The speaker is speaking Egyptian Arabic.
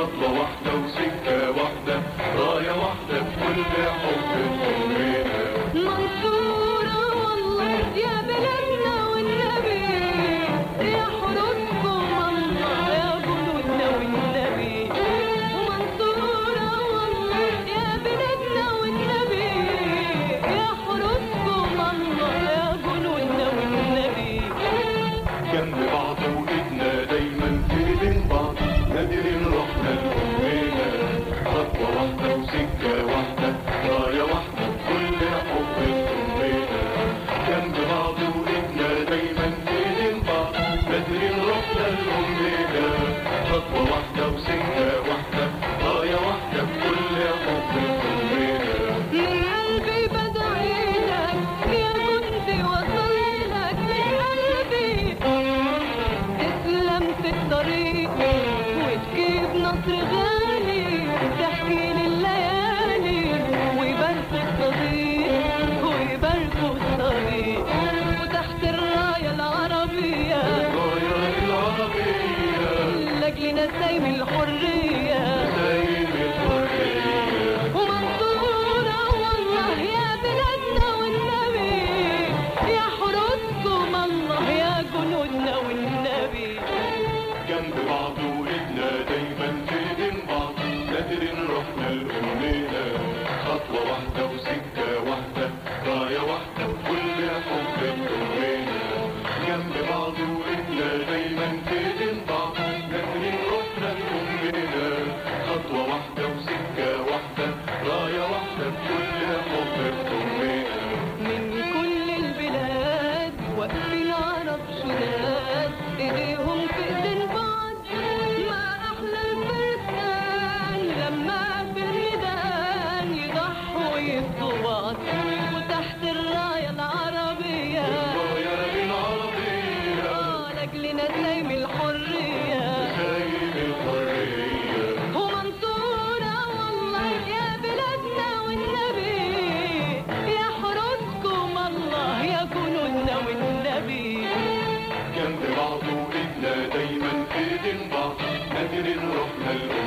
خطوة واحدة وسكة واحدة راية واحدة بكل حب تضمنا منصورة والله يا بلادنا والنبي يا حروسكم الله يا جنودنا والنبي ومنصورة والله يا بلادنا والنبي يا حروسكم الله يا جنودنا والنبي جنب بعض وإيدنا دايما في ايدين بعض قادرين رحنا لأمنا خطوة واحدة وسكة واحدة راية واحدة بكل حب تضمنا جنب بعض وإيدنا دايما في ايدين بعض قادرين رحنا لأمنا خطوة واحدة وسكة واحدة راية واحدة بكل حب تضمنا من قلبي بدعي لك يا جندي وصلك من قلبي تسلم في الطريق وتجيب نصر غالي تحكي لي الليالي ويبارك الصديق ويبارك الصديق وتحت الراية العربية راية العربية لأجلنا سايم الحرية دايم الحرية ومنصورة والله يا بلادنا والنبي يا حروسكم الله يا جنودنا والنبي جنب بعض وإيدنا دايما في ايدين بعض قادرين رحنا لأمنا خطوة واحدة وسكة واحدة راية واحدة وكل حب تضمنا جنب بعض وإيدنا دايما في ايدين بعض قادرين رحنا لأمنا خطوة واحدة وسكة واحدة راية واحدة بكل حب تضمنا من كل البلاد واقفين عرب شداد ايديهم في ايدين بعض ما احلى الفرسان لما في الميدان يضحوا ويفدوا بعض وتحت الرايه العربيه راية العربية آه، لاجلنا سايم الحريه دايم الحرية ومنصورة والله يا بلادنا والنبي يا حروسكم الله يا جنودنا والنبي جنب بعض وإيدنا دايما في ايدين بعض قادرين رحنا لأمنا